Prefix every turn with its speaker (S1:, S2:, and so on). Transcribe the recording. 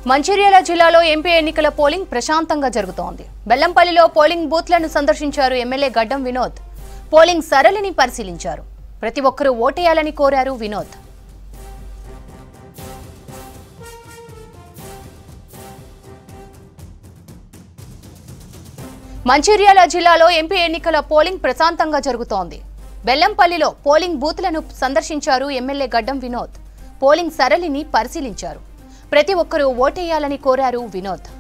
S1: మంచిర్యాల జిల్లాలో ఎంపీ ఎన్నికల పోలింగ్ ప్రశాంతంగా జరుగుతోంది బెల్లంపల్లిలో పోలింగ్ బూత్లను సందర్శించారు ఎమ్మెల్యే గడ్డం వినోద్ పోలింగ్ సరళిని పరిశీలించారు ప్రతి ఒక్కరూ ఓటేయాలని కోరారు వినోద్ మంచిర్యాల జిల్లాలో ఎంపీ ఎన్నికల పోలింగ్ ప్రశాంతంగా జరుగుతోంది బెల్లంపల్లిలో పోలింగ్ బూత్లను సందర్శించారు ఎమ్మెల్యే గడ్డం వినోద్ పోలింగ్ సరళిని పరిశీలించారు ప్రతి ఒక్కరూ ఓటేయాలని కోరారు వినోద్